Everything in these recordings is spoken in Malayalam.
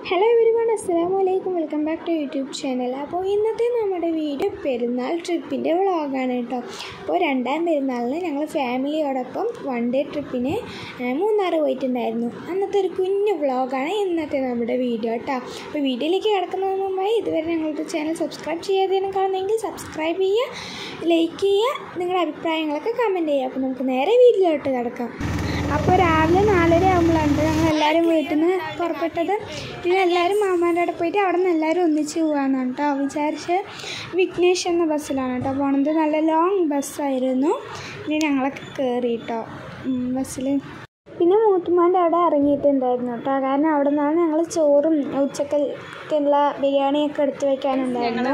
ഹലോ എവരിവൺ അസ്സലാമു അലൈക്കും welcome back to YouTube channel അപ്പോൾ ഇന്നത്തെ നമ്മുടെ വീഡിയോ പെരുന്നാൾ ട്രിപ്പിൻ്റെ വ്ളോഗാണ് കേട്ടോ അപ്പോൾ രണ്ടാം പെരുന്നാളിന് ഞങ്ങൾ ഫാമിലിയോടൊപ്പം വൺ ഡേ ട്രിപ്പിന് ഏഹ്, മൂന്നാർ പോയിട്ടുണ്ടായിരുന്നു അന്നത്തെ ഒരു കുഞ്ഞു വ്ളോഗാണ് ഇന്നത്തെ നമ്മുടെ വീഡിയോ കേട്ടോ അപ്പോൾ വീഡിയോയിലേക്ക് കിടക്കുന്നതിന് മുമ്പായി ഇതുവരെ ഞങ്ങളുടെ ചാനൽ സബ്സ്ക്രൈബ് ചെയ്യാതെയാണ് കാണുന്നതെങ്കിൽ സബ്സ്ക്രൈബ് ചെയ്യുക ലൈക്ക് ചെയ്യുക നിങ്ങളുടെ അഭിപ്രായങ്ങളൊക്കെ കമൻറ്റ് ചെയ്യുക അപ്പോൾ നമുക്ക് നേരെ വീട്ടിലോട്ട് കിടക്കാം അപ്പോൾ രാവിലെ നാലര ആകുമ്പോഴാണ് ഞങ്ങൾ എല്ലാവരും വീട്ടിൽ നിന്ന് പുറപ്പെട്ടത് പിന്നെ എല്ലാവരും മാമാൻ്റെ അവിടെ പോയിട്ട് അവിടെ നിന്ന് എല്ലാവരും ഒന്നിച്ച് പോകാമെന്നാണ് കേട്ടോ വിചാരിച്ച് വിഘ്നേഷ് എന്ന ബസ്സിലാണ് കേട്ടോ പോണത് നല്ല ലോങ് ബസ്സായിരുന്നു പിന്നെ ഞങ്ങളൊക്കെ കയറി കേട്ടോ ബസ്സിൽ പിന്നെ മൂത്തുമാൻ്റെ അവിടെ ഇറങ്ങിയിട്ടുണ്ടായിരുന്നു കേട്ടോ കാരണം അവിടെ നിന്നാണ് ഞങ്ങൾ ചോറും ഉച്ചക്കൽക്കുള്ള ബിരിയാണിയൊക്കെ എടുത്തു വയ്ക്കാനുണ്ടായിരുന്നു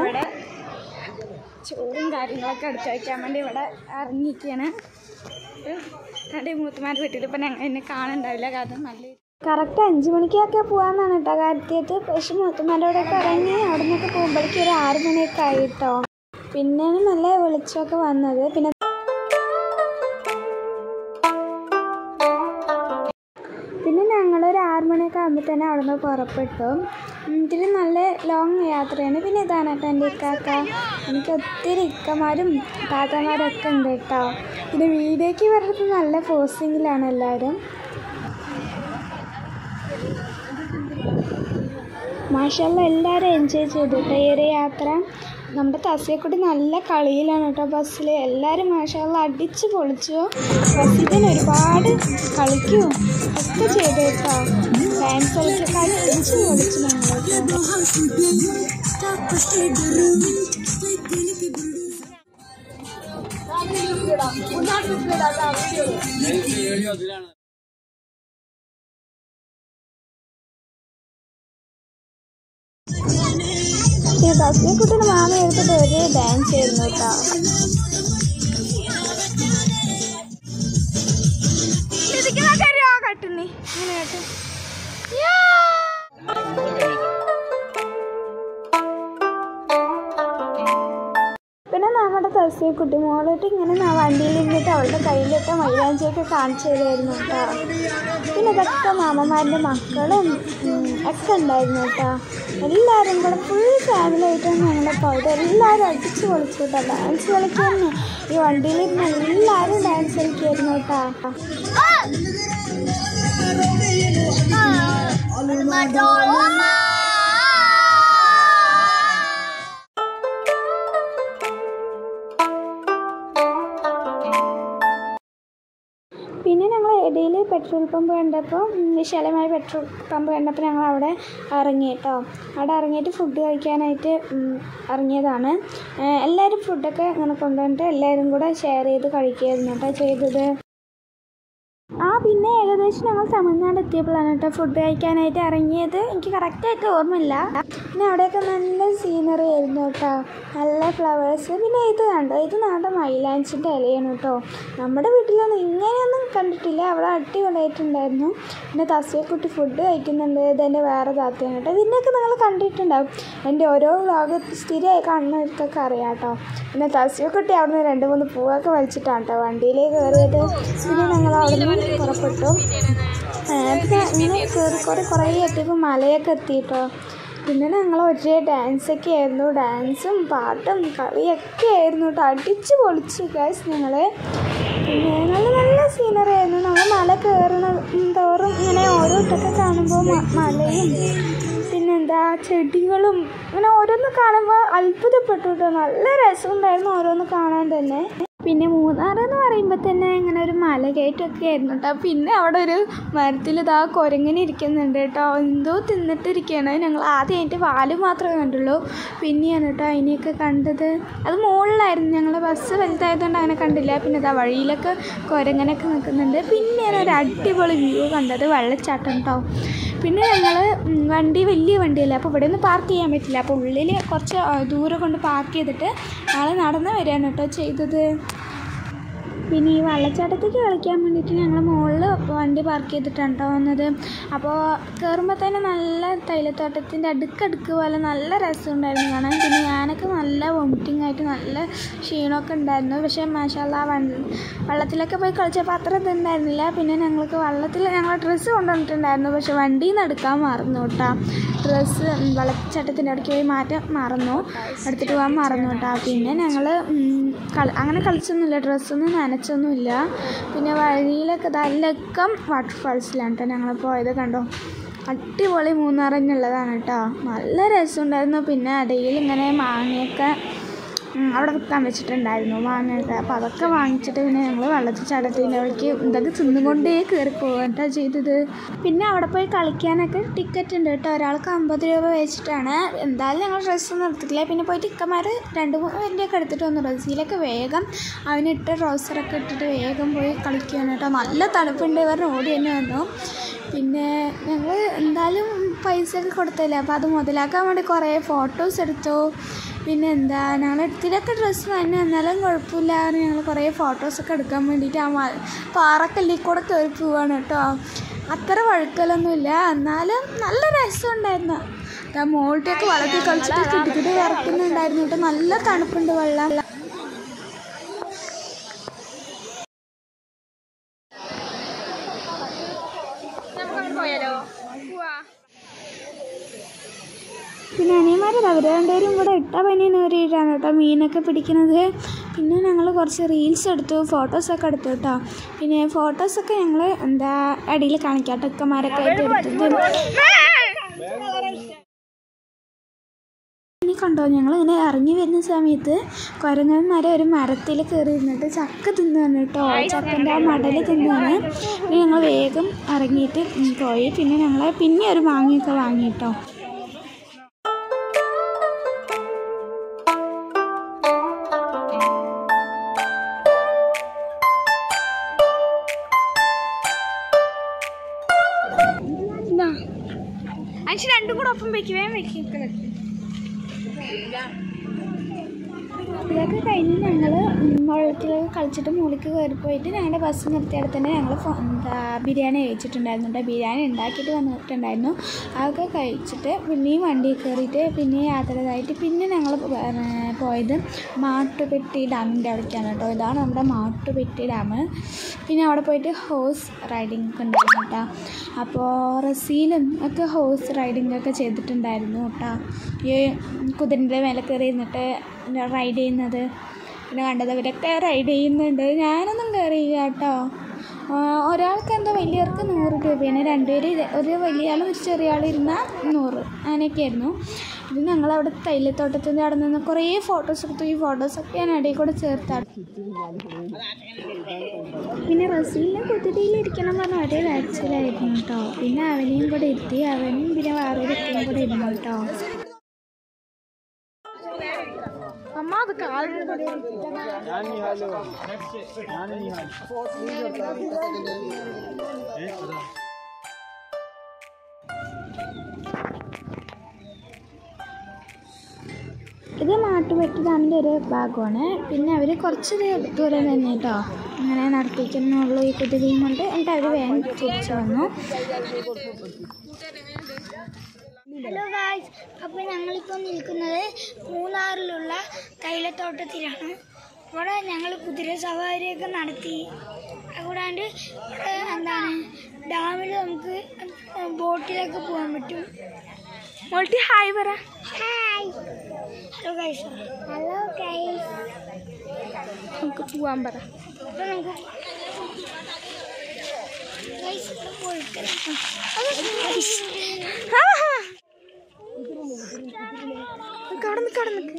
ചോറും കാര്യങ്ങളൊക്കെ എടുത്തു വയ്ക്കാൻ വേണ്ടി ഇവിടെ ഇറങ്ങിയിരിക്കുകയാണ് എൻ്റെ മൂത്തുമാരുടെ വീട്ടിൽ ഇപ്പം ഞങ്ങൾ എന്നെ കാണുന്നുണ്ടാവില്ല കാരണം നല്ല കറക്റ്റ് അഞ്ച് മണിക്കൊക്കെ പോകാമെന്നാണ് കേട്ടോ കാര്യത്തിയത് പക്ഷെ മൂത്തുമാരുടെ അവിടെ ഒക്കെ ഇറങ്ങി അവിടെ നിന്നൊക്കെ പോകുമ്പോഴേക്കും ഒരു ആറ് മണിയൊക്കെ ആയി കേട്ടോ പിന്നെയാണ് നല്ല വെളിച്ചമൊക്കെ വന്നത് പിന്നെ പിന്നെ ഞങ്ങളൊരു ആറ് മണിയൊക്കെ ആകുമ്പോൾ തന്നെ അവിടെ നിന്ന് പുറപ്പെട്ടു ഇതിൽ നല്ല ലോങ് യാത്രയാണ് പിന്നെ ഇതാണ് കേട്ടോ എൻ്റെ ഇക്കാക്ക എനിക്ക് ഒത്തിരി ഇക്കമാരും താത്തമാരൊക്കെ ഉണ്ട് കേട്ടോ പിന്നെ വീഡിയോയ്ക്ക് വരുന്നത് നല്ല പോസ്റ്റിങ്ങിലാണ് എല്ലാവരും മാഷല്ല എല്ലാവരും എൻജോയ് ചെയ്തു കേട്ടോ ഈ ഒരു യാത്ര നമ്മുടെ തസ്യക്കുട്ടി നല്ല കളിയിലാണ് കേട്ടോ ബസ്സിൽ എല്ലാവരും മാഷല്ല അടിച്ച് പൊളിച്ചു ബസ്സിൽ തന്നെ ഒരുപാട് കളിക്കും ഒക്കെ ചെയ്തു കേട്ടോ ഡാൻസ് കളിക്കൊക്കെ അടിച്ച് പൊളിച്ചു ഞങ്ങൾ കേട്ടോ പിന്നെ തസ്യക്കുട്ടിയുടെ മാമ എടുത്തിട്ട് ഒരു ഡാൻസ് ആയിരുന്നു കേട്ടോ കട്ടുന്നേ ഇങ്ങനെ കേട്ടു പിന്നെ നമ്മുടെ തസ്യ കുട്ടി മോളോട്ട് ഇങ്ങനെ ന- വണ്ടിയിൽ ഇരുന്നിട്ട് അവളുടെ കയ്യിലൊക്കെ മൈലാഞ്ചിയൊക്കെ കാണിച്ചു തരുമായിരുന്നു കേട്ടോ പിന്നെ ഇതൊക്കെ മാമന്മാരുടെ മക്കളും ഉം, ഒക്കെ ഉണ്ടായിരുന്നു കേട്ടോ എല്ലാവരും കൂടെ ഫുൾ ഫാമിലി ആയിട്ടാണ് ഞങ്ങളെ പോയത് എല്ലാവരും അടിച്ച് പൊളിച്ചു കേട്ടോ ഡാൻസ് കളിക്കുന്നു ഈ വണ്ടിയിലിരുന്ന് എല്ലാവരും ഡാൻസ് കളിക്കുമായിരുന്നു കേട്ടോ പിന്നെ ഞങ്ങൾ ഇടയിൽ പെട്രോൾ പമ്പ് കണ്ടപ്പോൾ ഉം, വിശാലമായ പെട്രോൾ പമ്പ് കണ്ടപ്പോൾ ഞങ്ങൾ അവിടെ ഇറങ്ങി കേട്ടോ അവിടെ ഇറങ്ങിയിട്ട് ഫുഡ് കഴിക്കാനായിട്ട് ഉം, ഇറങ്ങിയതാണ് ഏഹ് എല്ലാവരും ഫുഡൊക്കെ ഇങ്ങനെ കൊണ്ടുവന്നിട്ട് എല്ലാവരും കൂടെ ഷെയർ ചെയ്ത് കഴിക്കുകയായിരുന്നു കേട്ടോ ചെയ്തത് ആ പിന്നെ ഏകദേശം ഞങ്ങൾ തമിഴ്നാട് എത്തിയപ്പോഴാണ് കേട്ടോ ഫുഡ് കഴിക്കാനായിട്ട് ഇറങ്ങിയത് എനിക്ക് കറക്റ്റായിട്ട് ഓർമ്മയില്ല പിന്നെ അവിടെയൊക്കെ നല്ല സീനറി ആയിരുന്നു കേട്ടോ നല്ല ഫ്ലവേഴ്സ് പിന്നെ ഇത് കണ്ടോ ഇത് നാടെ മൈലാഞ്ചിൻ്റെ ഇലയാണ് കേട്ടോ നമ്മുടെ വീട്ടിലൊന്നും ഇങ്ങനെയൊന്നും കണ്ടിട്ടില്ല അവിടെ അടിപൊളിയായിട്ടുണ്ടായിരുന്നു പിന്നെ തസ്യക്കുട്ടി ഫുഡ് കഴിക്കുന്നുണ്ട് ഇതെൻ്റെ വേറെ താത്തയാണ് കേട്ടോ ഇതിൻ്റെയൊക്കെ നിങ്ങൾ കണ്ടിട്ടുണ്ടാവും എൻ്റെ ഓരോ വ്ളോഗ് സ്ഥിരമായി കാണുന്നവർക്കൊക്കെ അറിയാം കേട്ടോ പിന്നെ തസ്യക്കുട്ടി അവിടെ നിന്ന് രണ്ട് മൂന്ന് പൂവൊക്കെ വലിച്ചിട്ടാണ് കേട്ടോ വണ്ടിയിലേക്ക് കയറിയത് പിന്നെ ഞങ്ങൾ അവിടെ നിന്ന് പുറപ്പെട്ടു ആ, പിന്നെ ഇങ്ങനെ കയറി കുറേ കുറേ എത്തിയപ്പോൾ മലയൊക്കെ എത്തിയിട്ടോ പിന്നെ ഞങ്ങൾ ഒരേ ഡാൻസൊക്കെ ആയിരുന്നു ഡാൻസും പാട്ടും കളിയൊക്കെ ആയിരുന്നു കേട്ടോ അടിച്ച് പൊളിച്ചു ഗൈസ് ഞങ്ങൾ പിന്നെ നല്ല നല്ല സീനറി ആയിരുന്നു നമ്മൾ മല കയറണ തോറും ഇങ്ങനെ ഓരോ ഇതൊക്കെ കാണുമ്പോൾ മ- മലയും പിന്നെന്താ ചെടികളും ഇങ്ങനെ ഓരോന്ന് കാണുമ്പോൾ അത്ഭുതപ്പെട്ടു കേട്ടോ നല്ല രസമുണ്ടായിരുന്നു ഓരോന്ന് കാണാൻ തന്നെ പിന്നെ മൂന്നാർ എന്ന് പറയുമ്പോൾ തന്നെ ഇങ്ങനെ ഒരു മല കയറ്റമൊക്കെ ആയിരുന്നു കേട്ടോ പിന്നെ അവിടെ ഒരു മരത്തിൽ ഇതാ കുരങ്ങനെ ഇരിക്കുന്നുണ്ട് കേട്ടോ എന്തോ തിന്നിട്ടിരിക്കുകയാണ് ഞങ്ങൾ ആദ്യമായിട്ട് വാല് മാത്രമേ കണ്ടുള്ളൂ പിന്നെയാണ് കേട്ടോ അതിനെയൊക്കെ കണ്ടത് അത് മുകളിലായിരുന്നു ഞങ്ങൾ ബസ് വലുതായതുകൊണ്ട് അങ്ങനെ കണ്ടില്ല പിന്നെ ഇതാ വഴിയിലൊക്കെ കുരങ്ങനൊക്കെ നിൽക്കുന്നുണ്ട് പിന്നെയാണ് ഒരു അടിപൊളി വ്യൂ കണ്ടത് വെള്ളച്ചാട്ടം കേട്ടോ പിന്നെ ഞങ്ങൾ വണ്ടി വലിയ വണ്ടിയല്ല അപ്പോൾ ഇവിടെ ഒന്നും പാർക്ക് ചെയ്യാൻ പറ്റില്ല അപ്പോൾ ഉള്ളിൽ കുറച്ച് ആ, ദൂരെ കൊണ്ട് പാർക്ക് ചെയ്തിട്ട് ഞങ്ങൾ നടന്ന് വരികയാണ് കേട്ടോ ചെയ്തത് പിന്നെ ഈ വെള്ളച്ചാട്ടത്തേക്ക് കളിക്കാൻ വേണ്ടിയിട്ട് ഞങ്ങൾ മുകളിൽ വണ്ടി പാർക്ക് ചെയ്തിട്ടാണ് കേട്ടോ വന്നത് അപ്പോൾ കയറുമ്പോൾ തന്നെ നല്ല തൈലത്തോട്ടത്തിൻ്റെ അടുക്കടുക്ക് പോലെ നല്ല രസമുണ്ടായിരുന്നു കാണാൻ പിന്നെ ഞാനൊക്കെ നല്ല വോമിറ്റിംഗ് ആയിട്ട് നല്ല ക്ഷീണമൊക്കെ ഉണ്ടായിരുന്നു പക്ഷേ മാഷാല്ല വെള്ളത്തിലൊക്കെ പോയി കളിച്ചപ്പോൾ അത്ര ഇതുണ്ടായിരുന്നില്ല പിന്നെ ഞങ്ങൾക്ക് വെള്ളത്തിൽ ഞങ്ങൾ ഡ്രസ്സ് കൊണ്ടുവന്നിട്ടുണ്ടായിരുന്നു പക്ഷേ വണ്ടിയിൽ നിന്ന് എടുക്കാൻ മറന്നു കേട്ടോ ഡ്രസ്സ് വെള്ളച്ചാട്ടത്തിൻ്റെ ഇടയ്ക്ക് പോയി മാറ്റാൻ മറന്നു എടുത്തിട്ട് പോകാൻ മറന്നു കേട്ടോ പിന്നെ ഞങ്ങൾ കളി അങ്ങനെ കളിച്ചൊന്നുമില്ല ഡ്രസ്സൊന്നും നനച്ചൊന്നുമില്ല പിന്നെ വഴിയിലൊക്കെ നല്ലക്കം വാട്ടർഫാൾസിലാണ് കേട്ടോ ഞങ്ങൾ പോയത് കണ്ടോ അടിപൊളി മൂന്നാറിനുള്ളതാണ് കേട്ടോ നല്ല രസമുണ്ടായിരുന്നു പിന്നെ ഇടയിൽ ഇങ്ങനെ മാങ്ങയൊക്കെ ഉം, അവിടെ വിൽക്കാൻ വെച്ചിട്ടുണ്ടായിരുന്നു മാങ്ങയൊക്കെ അപ്പോൾ അതൊക്കെ വാങ്ങിച്ചിട്ട് പിന്നെ ഞങ്ങൾ വെള്ളത്തിൽ ചാടത്തിൻ്റെ വഴിക്ക് ഇതൊക്കെ തിന്നുകൊണ്ടേ കയറി പോകട്ടോ ചെയ്തത് പിന്നെ അവിടെ പോയി കളിക്കാനൊക്കെ ടിക്കറ്റ് ഉണ്ട് കേട്ടോ ഒരാൾക്ക് അമ്പത് രൂപ വെച്ചിട്ടാണ് എന്തായാലും ഞങ്ങൾ ഡ്രസ്സൊന്നും എടുത്തിട്ടില്ല പിന്നെ പോയിട്ട് ഇക്കന്മാർ രണ്ട് മൂന്ന് പേരുടെയൊക്കെ എടുത്തിട്ട് വന്നു റസീലൊക്കെ വേഗം അവനിട്ട് ട്രൗസറൊക്കെ ഇട്ടിട്ട് വേഗം പോയി കളിക്കുകയാണ് കേട്ടോ നല്ല തണുപ്പുണ്ട് ഇവരുടെ ഓടി തന്നെ വന്നു പിന്നെ ഞങ്ങൾ എന്തായാലും പൈസ ഒക്കെ കൊടുത്തല്ലേ അപ്പോൾ അത് മുതലാക്കാൻ വേണ്ടി കുറേ ഫോട്ടോസ് എടുത്തു പിന്നെ എന്താ ഞങ്ങൾ എടുത്തിട്ടൊക്കെ ഡ്രസ്സ് തന്നെ എന്നാലും കുഴപ്പമില്ല ഞങ്ങൾ കുറേ ഫോട്ടോസൊക്കെ എടുക്കാൻ വേണ്ടിയിട്ട് ആ മ- പാറക്കല്ലിൽ കൂടെ കയറി പോവാണ് കേട്ടോ അത്ര വഴുക്കലൊന്നുമില്ല എന്നാലും നല്ല രസമുണ്ടായിരുന്നു ആ മോൾട്ടിയൊക്കെ വളർത്തി കളിച്ചിട്ട് കിട്ടിക്കിട്ട് വിറക്കുന്നുണ്ടായിരുന്നു കേട്ടോ നല്ല തണുപ്പുണ്ട് വെള്ളം പിന്നെ അനിയന്മാരല്ല അവർ രണ്ടുപേരും കൂടെ ഇട്ട പനിയെന്ന് കയറിയിട്ടാണ് കേട്ടോ മീനൊക്കെ പിടിക്കുന്നത് പിന്നെ ഞങ്ങൾ കുറച്ച് റീൽസ് എടുത്തു ഫോട്ടോസൊക്കെ എടുത്തു കേട്ടോ പിന്നെ ഫോട്ടോസൊക്കെ ഞങ്ങൾ എന്താ അടിയിൽ കാണിക്കാം ടെക്കന്മാരൊക്കെ ആയിട്ട് എടുത്തത് ഇനി കണ്ടോ ഞങ്ങൾ ഇങ്ങനെ ഇറങ്ങി വരുന്ന സമയത്ത് കുരങ്ങന്മാരെ ഒരു മരത്തിൽ കയറി ഇരുന്നിട്ട് ചക്ക തിന്നുകയാണ് കേട്ടോ ചക്കൻ്റെ ആ മടൽ തിന്നുകയാണ് പിന്നെ ഞങ്ങൾ വേഗം ഇറങ്ങിയിട്ട് ഉം പോയി പിന്നെ ഞങ്ങൾ പിന്നെ ഒരു മാങ്ങയൊക്കെ വാങ്ങി കേട്ടോ അഞ്ച് രണ്ടും കൂടെ ഒപ്പം വെക്കുവേ വെക്കുന്നത് ഇതൊക്കെ കഴിഞ്ഞ് ഞങ്ങൾ വെള്ളത്തിലൊക്കെ കളിച്ചിട്ട് മുകളിലേക്ക് കയറി പോയിട്ട് ഞങ്ങളുടെ ബസ് നിർത്തിയാൽ തന്നെ ഞങ്ങൾ എന്താ ബിരിയാണി കഴിച്ചിട്ടുണ്ടായിരുന്നു കേട്ടോ ബിരിയാണി ഉണ്ടാക്കിയിട്ട് വന്നിട്ടുണ്ടായിരുന്നു അതൊക്കെ കഴിച്ചിട്ട് പിന്നെയും വണ്ടിയിൽ കയറിയിട്ട് പിന്നെ യാത്രതായിട്ട് പിന്നെ ഞങ്ങൾ പോയത് മാട്ടുപെട്ടി ഡാമിൻ്റെ അവിടേക്കാണ് കേട്ടോ ഇതാണ് നമ്മുടെ മാട്ടുപെട്ടി ഡാം പിന്നെ അവിടെ പോയിട്ട് ഹോഴ്സ് റൈഡിംഗ് ഒക്കെ ഉണ്ടായിരുന്നു കേട്ടോ അപ്പോൾ റസീലും ഒക്കെ ഹോഴ്സ് റൈഡിംഗ് ഒക്കെ ചെയ്തിട്ടുണ്ടായിരുന്നു കേട്ടോ ഈ കുതിരൻ്റെ മേലെ കയറി ഇരുന്നിട്ട് റൈഡ് ചെയ്യുന്നത് പിന്നെ കണ്ടത് അവരൊക്കെ റൈഡ് ചെയ്യുന്നുണ്ട് ഞാനൊന്നും കയറിയില്ല കേട്ടോ ആ, ഒരാൾക്ക് എന്തോ വലിയവർക്ക് നൂറ് രൂപയാണ് രണ്ടുപേര് ഇത് ഒരു വലിയ ആളും ഒരു ചെറിയ ആളും ഇരുന്നാൽ നൂറ് അങ്ങനെയൊക്കെയായിരുന്നു ഇത് ഞങ്ങളവിടെ തൈലത്തോട്ടത്തിൻ്റെ അവിടെ നിന്ന് കുറേ ഫോട്ടോസ് എടുത്തു ഈ ഫോട്ടോസൊക്കെ ഞാൻ ഇടയിൽ കൂടെ ചേർത്താണ് പിന്നെ റസീലിനെ കുതിരയിലിരിക്കണം പറഞ്ഞ ഒരേ കാഴ്ചയിലായിരുന്നു കേട്ടോ പിന്നെ അവനെയും കൂടെ ഇരുത്തി അവനും പിന്നെ വേറൊരു കുട്ടിയും കൂടെ ഇരുന്നു കേട്ടോ അമ്മ അത് ഇത് മാട്ടുപെട്ടി ഡാമിൻ്റെ ഒരു ഭാഗമാണ് പിന്നെ അവർ കുറച്ച് ദൂ- ദൂരം തന്നെ കേട്ടോ അങ്ങനെ നടത്തിക്കുന്നുള്ളൂ ഈ കുതിരയും കൊണ്ട് എന്നിട്ട് അവർ വേഗം തിരിച്ചു വന്നു ഹലോ ഗായ്സ് അപ്പോൾ ഞങ്ങളിപ്പോൾ നിൽക്കുന്നത് മൂന്നാറിലുള്ള തൈലത്തോട്ടത്തിലാണ് ഇവിടെ ഞങ്ങൾ കുതിര സവാരിയൊക്കെ നടത്തി കൂടാണ്ട് ഇവിടെ എന്താണ് ഡാമിൽ നമുക്ക് ബോട്ടിലൊക്കെ പോകാൻ പറ്റും മോൾട്ടി ഹായ് പറ hi hello guys hello guys നമുക്ക് പോവാൻ പറ അപ്പോൾ നമുക്ക് ഗൈസ് പോയിട്ട് കടന്ന് കടന്ന്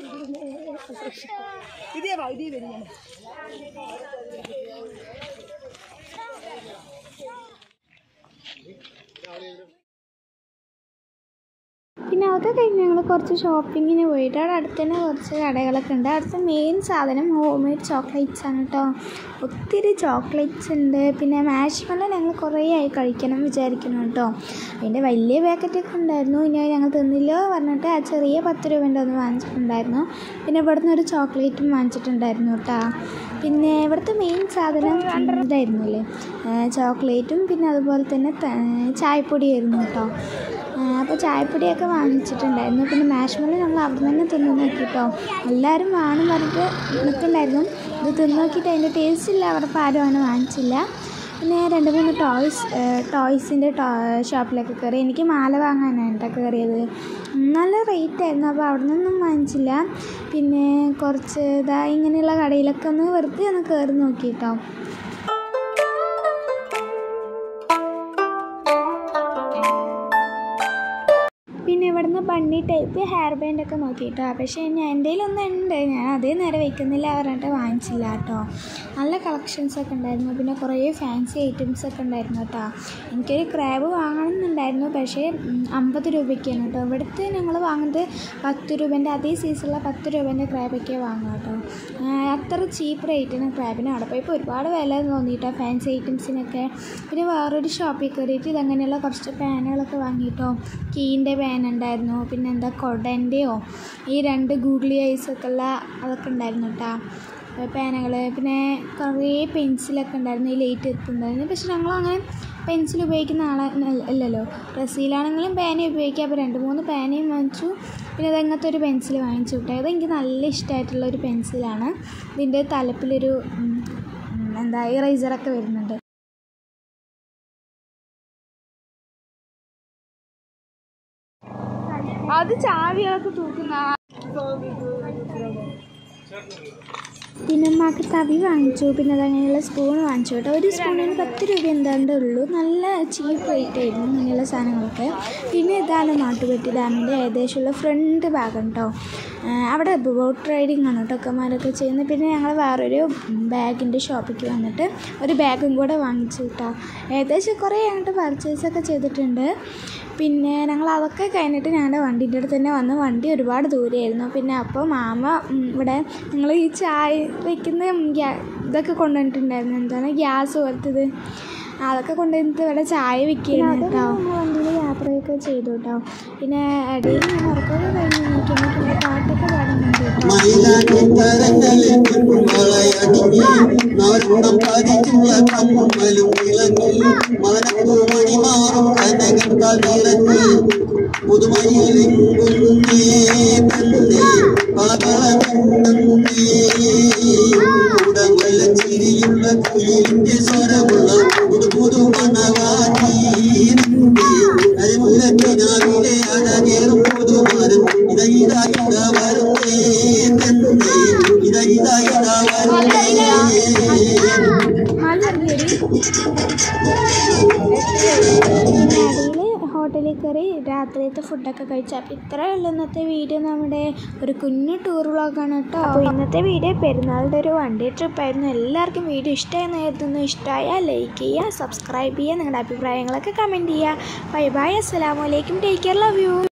പിന്നെ അതൊക്കെ കഴിഞ്ഞ് ഞങ്ങൾ കുറച്ച് ഷോപ്പിങ്ങിന് പോയിട്ട് അവിടെ അടുത്ത് തന്നെ കുറച്ച് കടകളൊക്കെ ഉണ്ട് അവിടുത്തെ മെയിൻ സാധനം ഹോം മെയ്ഡ് ചോക്ലേറ്റ്സ് ആണ് കേട്ടോ ഒത്തിരി ചോക്ലേറ്റ്സ് ഉണ്ട് പിന്നെ മാഷ്മല ഞങ്ങൾ കുറേ ആയി കഴിക്കണം വിചാരിക്കണം കേട്ടോ അതിൻ്റെ വലിയ പാക്കറ്റൊക്കെ ഉണ്ടായിരുന്നു ഇനി അത് ഞങ്ങൾ തിന്നില്ല പറഞ്ഞിട്ട് ആ ചെറിയ പത്ത് രൂപേൻ്റെ ഒന്ന് വാങ്ങിച്ചിട്ടുണ്ടായിരുന്നു പിന്നെ ഇവിടെ നിന്ന് ഒരു ചോക്ലേറ്റും വാങ്ങിച്ചിട്ടുണ്ടായിരുന്നു കേട്ടോ പിന്നെ ഇവിടുത്തെ മെയിൻ സാധനം ഇതായിരുന്നല്ലേ ചോക്ലേറ്റും പിന്നെ അതുപോലെ തന്നെ ത- ചായപ്പൊടിയായിരുന്നു കേട്ടോ അപ്പോൾ ചായപ്പൊടിയൊക്കെ വാങ്ങിച്ചിട്ടുണ്ടായിരുന്നു പിന്നെ മാഷ്മല് ഞങ്ങൾ അവിടെ നിന്ന് തിന്ന് നോക്കി കേട്ടോ എല്ലാവരും വേണം പറഞ്ഞിട്ട് നിൽക്കുന്നുണ്ടായിരുന്നു ഇത് തിന്ന് നോക്കിയിട്ട് അതിൻ്റെ ടേസ്റ്റ് ഇല്ല അവിടെ ആരും അങ്ങനെ വാങ്ങിച്ചില്ല പിന്നെ രണ്ട് മൂന്ന് ടോയ്സ് ടോയ്സിൻ്റെ ടോ ഷോപ്പിലൊക്കെ കയറി എനിക്ക് മാല വാങ്ങാനാണ് കേട്ടോ കയറിയത് നല്ല റേറ്റ് ആയിരുന്നു അപ്പോൾ അവിടെ നിന്നൊന്നും വാങ്ങിച്ചില്ല പിന്നെ കുറച്ച് ഇതാ ഇങ്ങനെയുള്ള കടയിലൊക്കെ ഒന്ന് വെറുതെ ഒന്ന് കയറി നോക്കി കേട്ടോ പിന്നെ ഇവിടുന്ന് ബണ്ണി ടൈപ്പ് ഹെയർ ബാൻഡ് ഒക്കെ നോക്കിയിട്ടോ പക്ഷേ ഞാൻ എൻ്റെ കയ്യിലൊന്നും ഉണ്ട് ഞാൻ അതേ നേരെ വെക്കുന്നില്ല പറഞ്ഞിട്ട് വാങ്ങിച്ചില്ല കേട്ടോ നല്ല കളക്ഷൻസ് ഒക്കെ ഉണ്ടായിരുന്നു പിന്നെ കുറേ ഫാൻസി ഐറ്റംസ് ഒക്കെ ഉണ്ടായിരുന്നു കേട്ടോ എനിക്കൊരു ക്രാബ് വാങ്ങണമെന്നുണ്ടായിരുന്നു പക്ഷേ ഉം, അമ്പത് രൂപയ്ക്കാണ് കേട്ടോ ഇവിടുത്തെ ഞങ്ങൾ വാങ്ങുന്നത് പത്ത് രൂപേൻ്റെ അതേ സൈസുള്ള പത്ത് രൂപേൻ്റെ ക്രാബൊക്കെ വാങ്ങുക കേട്ടോ ആ, അത്ര ചീപ്പ് റേറ്റിന് ക്രാബിന് അവിടെ പോയപ്പോൾ ഒരുപാട് വില തോന്നിയിട്ടോ ഫാൻസി ഐറ്റംസിനൊക്കെ പിന്നെ വേറൊരു ഷോപ്പിൽ കയറിയിട്ട് ഇതങ്ങനെയുള്ള കുറച്ച് പാനുകളൊക്കെ വാങ്ങിയിട്ടോ കീൻ്റെ പാൻ ഉണ്ടായിരുന്നു പിന്നെ എന്താ കൊടൻ്റെയോ ഈ രണ്ട് ഗൂഗിളി ഐസ് ഒക്കെ ഉള്ള അതൊക്കെ ഉണ്ടായിരുന്നു കേട്ടോ പേനകൾ പിന്നെ കുറേ പെൻസിലൊക്കെ ഉണ്ടായിരുന്നു ഈ ലേറ്റ് എത്തുന്നുണ്ടായിരുന്നു പക്ഷെ ഞങ്ങൾ അങ്ങനെ പെൻസിൽ ഉപയോഗിക്കുന്ന ആളെ അല്ലല്ലോ ഡ്രസ്സിലാണെങ്കിലും പേന ഉപയോഗിക്കുക അപ്പോൾ രണ്ട് മൂന്ന് പേനയും വാങ്ങിച്ചു പിന്നെ അതങ്ങനത്തെ ഒരു പെൻസിൽ വാങ്ങിച്ചു കിട്ടും അത് എനിക്ക് നല്ല ഇഷ്ടമായിട്ടുള്ള ഒരു പെൻസിലാണ് ഇതിൻ്റെ തലപ്പിലൊരു ഉം, ഉം, എന്താ ഇറേസറൊക്കെ വരുന്നുണ്ട് അത് ചാവികളൊക്കെ തൂക്കുന്ന പിന്നെ ഉമ്മാക്ക് തവി വാങ്ങിച്ചു പിന്നെ അതങ്ങനെയുള്ള സ്പൂൺ വാങ്ങിച്ചു കേട്ടോ ഒരു സ്പൂണിന് പത്ത് രൂപ എന്താണ്ടേ ഉള്ളൂ നല്ല ചീപ്പ് റേറ്റ് ആയിരുന്നു ഇങ്ങനെയുള്ള സാധനങ്ങളൊക്കെ പിന്നെ ഇതാണ് മാട്ടുപെട്ടി ഡാമിൻ്റെ ഏകദേശമുള്ള ഫ്രണ്ട് ഭാഗം കേട്ടോ ആ, അവിടെ ബോട്ട് റൈഡിങ് ആണ് ടൊക്കന്മാരൊക്കെ ചെയ്യുന്നത് പിന്നെ ഞങ്ങൾ വേറൊരു ബാഗിൻ്റെ ഷോപ്പിലേക്ക് വന്നിട്ട് ഒരു ബാഗും കൂടെ വാങ്ങിച്ചു കേട്ടോ ഏകദേശം കുറേ അങ്ങോട്ട് പർച്ചേസൊക്കെ ചെയ്തിട്ടുണ്ട് പിന്നെ ഞങ്ങൾ അതൊക്കെ കഴിഞ്ഞിട്ട് ഞങ്ങളുടെ വണ്ടീൻ്റെ അടുത്ത് തന്നെ വന്ന് വണ്ടി ഒരുപാട് ദൂരെയായിരുന്നു പിന്നെ അപ്പോൾ മാമ ഉം, ഇവിടെ ഞങ്ങൾ ഈ ചായ വയ്ക്കുന്ന ഗ്യാ ഇതൊക്കെ കൊണ്ടുവന്നിട്ടുണ്ടായിരുന്നു എന്താണ് ഗ്യാസ് പോലത്തത് അതൊക്കെ കൊണ്ടുവന്നിട്ട് ഇവിടെ ചായ വെക്കുകയായിരുന്നു കേട്ടോ വണ്ടിയിൽ യാത്രയൊക്കെ ചെയ്തു കേട്ടോ പിന്നെ ഇടയിൽ ഞാൻ ഉറക്കമൊക്കെ കഴിഞ്ഞ് നോക്കിയപ്പോൾ പിന്നെ പാട്ടൊക്കെ പാടുന്നുണ്ട് കേട്ടോ മൈതാനത്തരങ്ങളിൽ വളയണിഞ്ഞ് നാരുണം പതിച്ചുള്ള കമ്മലും ഇളങ്ങി മനപ്പൂമണി മാറും കനകത്താൽ ഇളങ്ങി പുതുമയിലെങ്കുന്നേ തന്നെ കളകളമെന്നേ കൂടമല്ല ചിരിയുള്ള കുയിലിന്റെ സ്വരമുള്ള പുതു പുതു മണവാട്ടി അരിമുല്ലത്തിനാവിലെ അഴകേറും പുതുമാരും ഇത ഇത ഇത വരുന്നേ തന്നെ ഇത ഇത ഇത വരുന്നേ ഇടയിൽ ഹോട്ടലിൽ കയറി രാത്രിയത്തെ ഫുഡൊക്കെ കഴിച്ചു അപ്പോൾ ഇത്രയേ ഉള്ളൂ ഇന്നത്തെ വീഡിയോ നമ്മുടെ ഒരു കുഞ്ഞു ടൂർ വ്ളോഗാണ് കേട്ടോ അപ്പോൾ ഇന്നത്തെ വീഡിയോ പെരുന്നാളിൻ്റെ ഒരു വൺ ഡേ ട്രിപ്പായിരുന്നു എല്ലാവർക്കും വീഡിയോ ഇഷ്ടമായെന്ന് കരുതുന്നു ഇഷ്ടമായാൽ ലൈക്ക് ചെയ്യുക സബ്സ്ക്രൈബ് ചെയ്യുക നിങ്ങളുടെ അഭിപ്രായങ്ങളൊക്കെ കമൻറ്റ് ചെയ്യുക ബൈ ബൈ അസ്സലാമലൈക്കും ടേക്ക് കെയർ ലവ് യു